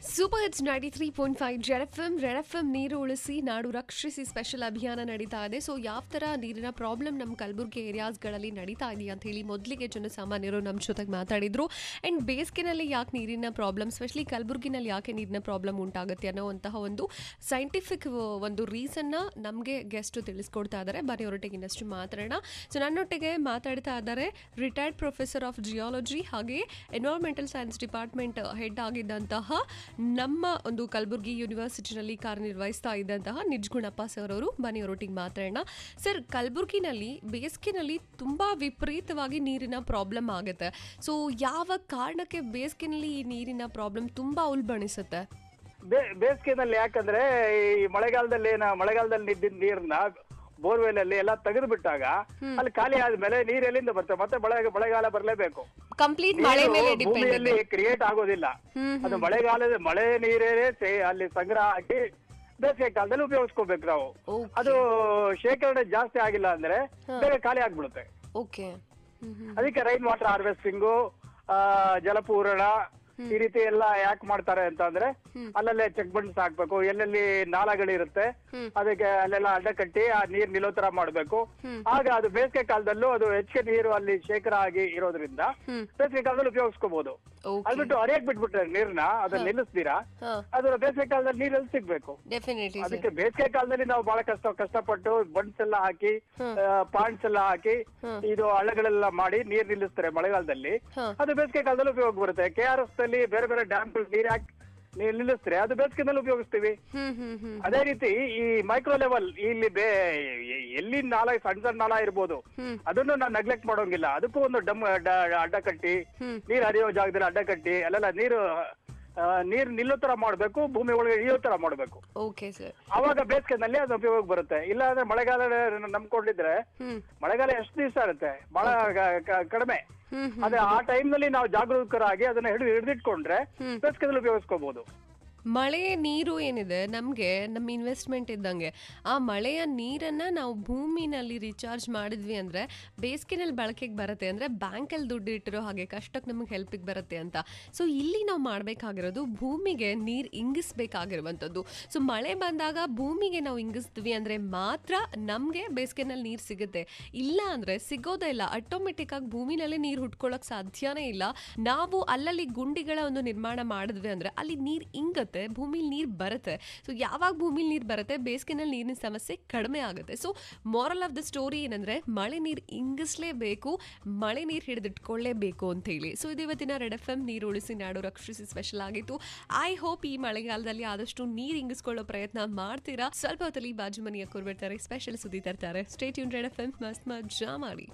Super hits ninety three point five Z F M red F M ನೀರು ಉಳಿಸಿ ನಾಡು ರಕ್ಷಿಸಿ ಸ್ಪೆಷಲ್ ಅಭಿಯಾನ ನಡೀತಾ ಇದೆ ಸೊ ಯಾವ ಥರ ನೀರಿನ ಪ್ರಾಬ್ಲಮ್ ನಮ್ಮ ಕಲಬುರಗಿ ಏರಿಯಾಸ್ಗಳಲ್ಲಿ ನಡೀತಾ ಇದೆಯಾ ಅಂತ ಹೇಳಿ ಮೊದಲಿಗೆ ಜನಸಾಮಾನ್ಯರು ನಮ್ಮ ಜೊತೆಗೆ ಮಾತಾಡಿದ್ರು ಆ್ಯಂಡ್ ಬೇಸಿಗೆನಲ್ಲಿ ಯಾಕೆ ನೀರಿನ ಪ್ರಾಬ್ಲಮ್ ಸ್ಪೆಷಲಿ ಕಲಬುರಗಿನಲ್ಲಿ ಯಾಕೆ ನೀರಿನ ಪ್ರಾಬ್ಲಮ್ ಉಂಟಾಗುತ್ತೆ ಅನ್ನೋವಂತಹ ಒಂದು ಸೈಂಟಿಫಿಕ್ ಒಂದು ರೀಸನ್ನ ನಮಗೆ ಗೆಸ್ಟ್ ತಿಳಿಸ್ಕೊಡ್ತಾ ಇದ್ದಾರೆ ಬನ್ನಿ ಅವರೊಟ್ಟಿಗೆ ಇನ್ನಷ್ಟು ಮಾತಾಡೋಣ ಸೊ ನನ್ನೊಟ್ಟಿಗೆ ಮಾತಾಡ್ತಾ ಇದ್ದಾರೆ ರಿಟೈರ್ಡ್ ಪ್ರೊಫೆಸರ್ ಆಫ್ ಜಿಯಾಲಜಿ ಹಾಗೆ ಎನ್ವೈರ್ಮೆಂಟಲ್ ಸೈನ್ಸ್ ಡಿಪಾರ್ಟ್ಮೆಂಟ್ ಹೆಡ್ ಆಗಿದ್ದಂತಹ ನಮ್ಮ ಒಂದು ಕಲಬುರಗಿ ಯೂನಿವರ್ಸಿಟಿನಲ್ಲಿ ಕಾರ್ಯನಿರ್ವಹಿಸ್ತಾ ಇದ್ದಂತಹ ನಿಜ್ಗುಣಪ್ಪ ಸರ್ ಅವರು ಬನ್ನಿ ಅವರೊಟ್ಟಿಗೆ ಮಾತಾಡೋಣ ಸರ್ ಕಲಬುರಗಿನಲ್ಲಿ ಬೇಸಿಗೆನಲ್ಲಿ ತುಂಬಾ ವಿಪರೀತವಾಗಿ ನೀರಿನ ಪ್ರಾಬ್ಲಮ್ ಆಗುತ್ತೆ ಸೊ ಯಾವ ಕಾರಣಕ್ಕೆ ಬೇಸಿಗೆನಲ್ಲಿ ಈ ನೀರಿನ ಪ್ರಾಬ್ಲಮ್ ತುಂಬಾ ಉಲ್ಬಣಿಸುತ್ತೆ ಬೇ- ಬೇಸಿಗೆನಲ್ಲಿ ಯಾಕಂದ್ರೆ ಈ ಮಳೆಗಾಲದಲ್ಲಿ ಏನ ಮಳೆಗಾಲದಲ್ಲಿ ನಿದ್ದಿದ್ದ ನೀರ್ನ ಬೋರ್ವೆಲ್ ಅಲ್ಲಿ ಎಲ್ಲ ತೆಗೆದು ಬಿಟ್ಟಾಗ ಅಲ್ಲಿ ಖಾಲಿ ಆದ್ಮೇಲೆ ನೀರ್ ಎಲ್ಲಿಂದ ಬರ್ತದೆ ಮತ್ತೆ ಮಳೆ ಮಳೆಗಾಲ ಬರಲೇಬೇಕು ಕಂಪ್ಲೀಟ್ ಮಳೆ ಮೇಲೆ ಡಿಪೆಂಡ್ ಭೂಮಿಯಲ್ಲಿ ಕ್ರಿಯೇಟ್ ಆಗೋದಿಲ್ಲ ಅದು ಮಳೆಗಾಲದ ಮಳೆ ನೀರೇ ಸೇ- ಅಲ್ಲಿ ಸಂಗ್ರಹ ಆಗಿ ಬೇಸಿಗೆ ಕಾಲದಲ್ಲಿ ಉಪಯೋಗಿಸ್ಕೋಬೇಕು ನಾವು Okay. ಅದು ಶೇಖರಣೆ ಜಾಸ್ತಿ ಆಗಿಲ್ಲ ಅಂದ್ರೆ ಬೇಗ ಖಾಲಿ ಆಗ್ಬಿಡುತ್ತೆ ಓಕೆ ಅದಕ್ಕೆ ರೈನ್ ವಾಟರ್ ಹಾರ್ವೆಸ್ಟಿಂಗು ಜಲಪೂರಣ ಈ ರೀತಿ ಎಲ್ಲ ಯಾಕೆ ಮಾಡ್ತಾರೆ ಅಂತ ಅಂದ್ರೆ ಅಲ್ಲಲ್ಲೇ ಚೆಕ್ ಬಂಡ್ಸ್ ಹಾಕ್ಬೇಕು ಎಲ್ಲೆಲ್ಲಿ ನಾಲಗಳಿರುತ್ತೆ ಅದಕ್ಕೆ ಅಲ್ಲೆಲ್ಲ ಅಡ್ಡ ಕಟ್ಟಿ ಆ ನೀರ್ ನಿಲ್ಲೋ ತರ ಮಾಡ್ಬೇಕು ಆಗ ಅದು ಬೇಸಿಗೆ ಕಾಲದಲ್ಲೂ ಅದು ಹೆಚ್ಚಿಗೆ ನೀರು ಅಲ್ಲಿ ಶೇಖರ ಆಗಿ ಇರೋದ್ರಿಂದ ಬೇಸಿಗೆ ಕಾಲದಲ್ಲಿ ಉಪಯೋಗಿಸ್ಕೋಬಹುದು ಓಕೆ ಅದ್ಬಿಟ್ಟು ಅರಿಯಕ್ ಬಿಟ್ಬಿಟ್ರೆ ನೀರ್ನ ಅದನ್ನ ನಿಲ್ಲಿಸ್ತೀರಾ ಹಾ ಅದು ಬೇಸಿಗೆ ಕಾಲದಲ್ಲಿ ನೀರಲ್ಲಿ ಸಿಗ್ಬೇಕು ಡೆಫಿನೆಟ್ಲಿ ಸರ್ ಅದಕ್ಕೆ ಬೇಸಿಗೆ ಕಾಲದಲ್ಲಿ ನಾವು ಬಹಳ ಕಷ್ಟ ಕಷ್ಟಪಟ್ಟು ಬಂಡ್ಸ್ ಎಲ್ಲ ಹಾಕಿ ಪಾಂಡ್ಸ್ ಎಲ್ಲ ಹಾಕಿ ಇದು ಹಳ್ಳಗಳೆಲ್ಲ ಮಾಡಿ ನೀರ್ ನಿಲ್ಲಿಸ್ತಾರೆ ಮಳೆಗಾಲದಲ್ಲಿ ಹಾ. ಅದು ಬೇಸಿಗೆ ಕಾಲದಲ್ಲಿ ಉಪಯೋಗ ಬರುತ್ತೆ ಕೆ ಆರ್ ಎಸ್ ನಲ್ಲಿ ಬೇರೆ ಬೇರೆ ಡ್ಯಾಮ್ ನೀರ್ ಹಾಕಿ ನೀರ್ ನಿಲ್ಲಿಸ್ತಾರೆ ಅದು ಬೇಸಿಗೆನಲ್ಲಿ ಉಪಯೋಗಿಸ್ತೀವಿ ಹ್ಮ್ ಹ್ಮ್ ಹ್ಮ್ ಅದೇ ರೀತಿ ಈ ಮೈಕ್ರೋ ಲೆವೆಲ್ ಇಲ್ಲಿ ಬೇ ಎಲ್ಲಿ ನಾಲ ಸಣ್ಣ ಸಣ್ಣ ನಾಲ ಇರ್ಬೋದು ಅದನ್ನು ನಾವು ನೆಗ್ಲೆಕ್ಟ್ ಮಾಡೋಂಗಿಲ್ಲ ಅದಕ್ಕೂ ಒಂದು ಡಮ್ ಡ- ಅಡ್ಡ ಕಟ್ಟಿ ನೀರ್ ಹರಿಯೋ ಜಾಗದಲ್ಲಿ ಅಡ್ಡ ಕಟ್ಟಿ ಅಲ್ಲೆಲ್ಲ ನೀರು ಆ, ನೀರ್ ನಿಲ್ಲೋ ತರ ಮಾಡ್ಬೇಕು ಭೂಮಿ ಒಳಗೆ ಇಳಿಯೋ ತರ ಮಾಡ್ಬೇಕು ಓಕೆ ಸರ್ ಅವಾಗ ಬೇಸಿಗೆನಲ್ಲಿ ಅದು ಉಪಯೋಗ ಬರುತ್ತೆ ಇಲ್ಲ ಅಂದ್ರೆ ಮಳೆಗಾಲ ನಂಬ್ಕೊಂಡಿದ್ರೆ ಹ್ಮ್ ಮಳೆಗಾಲ ಎಷ್ಟು ದಿವಸ ಇರುತ್ತೆ ಬಹಳ ಕ- ಕ- ಕಡಿಮೆ ಹ್ಮ್ ಅದೇ ಆ ಟೈಮ್ ನಲ್ಲಿ ನಾವು ಜಾಗರೂಕರಾಗಿ ಅದನ್ನ ಹಿಡಿದು ಹಿಡಿದಿಟ್ಕೊಂಡ್ರೆ ಬೇಸಿಗೆದಲ್ಲಿ ಉಪಯೋಗಿಸ್ಕೋಬಹುದು ಮಳೆ ನೀರು ಏನಿದೆ ನಮಗೆ ನಮ್ಮ ಇನ್ವೆಸ್ಟ್ಮೆಂಟ್ ಇದ್ದಂಗೆ ಆ ಮಳೆಯ ನೀರನ್ನು ನಾವು ಭೂಮಿನಲ್ಲಿ ರೀಚಾರ್ಜ್ ಮಾಡಿದ್ವಿ ಅಂದರೆ ಬೇಸಿಗೆನಲ್ಲಿ ಬಳಕೆಗೆ ಬರುತ್ತೆ ಅಂದರೆ ಬ್ಯಾಂಕಲ್ಲಿ ದುಡ್ಡು ಇಟ್ಟಿರೋ ಹಾಗೆ ಕಷ್ಟಕ್ಕೆ ನಮಗೆ ಹೆಲ್ಪಿಗೆ ಬರುತ್ತೆ ಅಂತ ಸೊ ಇಲ್ಲಿ ನಾವು ಮಾಡಬೇಕಾಗಿರೋದು ಭೂಮಿಗೆ ನೀರು ಇಂಗಿಸ್ಬೇಕಾಗಿರುವಂಥದ್ದು ಸೊ ಮಳೆ ಬಂದಾಗ ಭೂಮಿಗೆ ನಾವು ಇಂಗಿಸ್ತೀವಿ ಅಂದರೆ ಮಾತ್ರ ನಮಗೆ ಬೇಸಿಗೆನಲ್ಲಿ ನೀರು ಸಿಗುತ್ತೆ ಇಲ್ಲ ಅಂದರೆ ಸಿಗೋದೇ ಇಲ್ಲ ಆಟೋಮೆಟಿಕ್ ಆಗಿ ಭೂಮಿನಲ್ಲೇ ನೀರು ಹುಟ್ಕೊಳ್ಳೋಕೆ ಸಾಧ್ಯನೇ ಇಲ್ಲ ನಾವು ಅಲ್ಲಲ್ಲಿ ಗುಂಡಿಗಳ ಒಂದು ನಿರ್ಮಾಣ ಮಾಡಿದ್ವಿ ಅಂದರೆ ಅಲ್ಲಿ ನೀರು ಇಂಗತ್ತೆ ಭೂಮಿಲಿ ನೀರು ಬರುತ್ತೆ ಸೊ ಯಾವಾಗ ಭೂಮಿಲಿ ನೀರು ಬರುತ್ತೆ ಬೇಸಿಗೆನಲ್ಲಿ ನೀರಿನ ಸಮಸ್ಯೆ ಕಡಿಮೆ ಆಗುತ್ತೆ so moral of the story ಏನಂದ್ರೆ ಮಳೆ ನೀರು ಇಂಗಿಸ್ಲೇಬೇಕು ಮಳೆ ನೀರು ಹಿಡಿದಿಟ್ಕೊಳ್ಳೇಬೇಕು ಅಂತ ಹೇಳಿ ಸೊ ಇದು ಇವತ್ತಿನ ರೆಡ್ ಎಫ್ ಎಂ ನೀರು ಉಳಿಸಿ ನಾಡು ರಕ್ಷಿಸಿ ಸ್ಪೆಷಲ್ ಆಗಿತ್ತು ಐ ಹೋಪ್ ಈ ಮಳೆಗಾಲದಲ್ಲಿ ಆದಷ್ಟು ನೀರು ಇಂಗಿಸ್ಕೊಳ್ಳೋ ಪ್ರಯತ್ನ ಮಾಡ್ತೀರಾ ಸ್ವಲ್ಪ ಹೊತ್ತಲ್ಲಿ ಬಾಜು ಮನೆಯ ಕೂರ್ಬಿಡ್ತಾರೆ ಸ್ಪೆಷಲ್ ಸುದ್ದಿ ತರ್ತಾರೆ ಸ್ಟೇಟ್ ಯೂನ್ ರೆಡ್ ಎಫ್ ಎಂ ಮಸ್ತ್ ಮಜಾ ಮಾಡಿ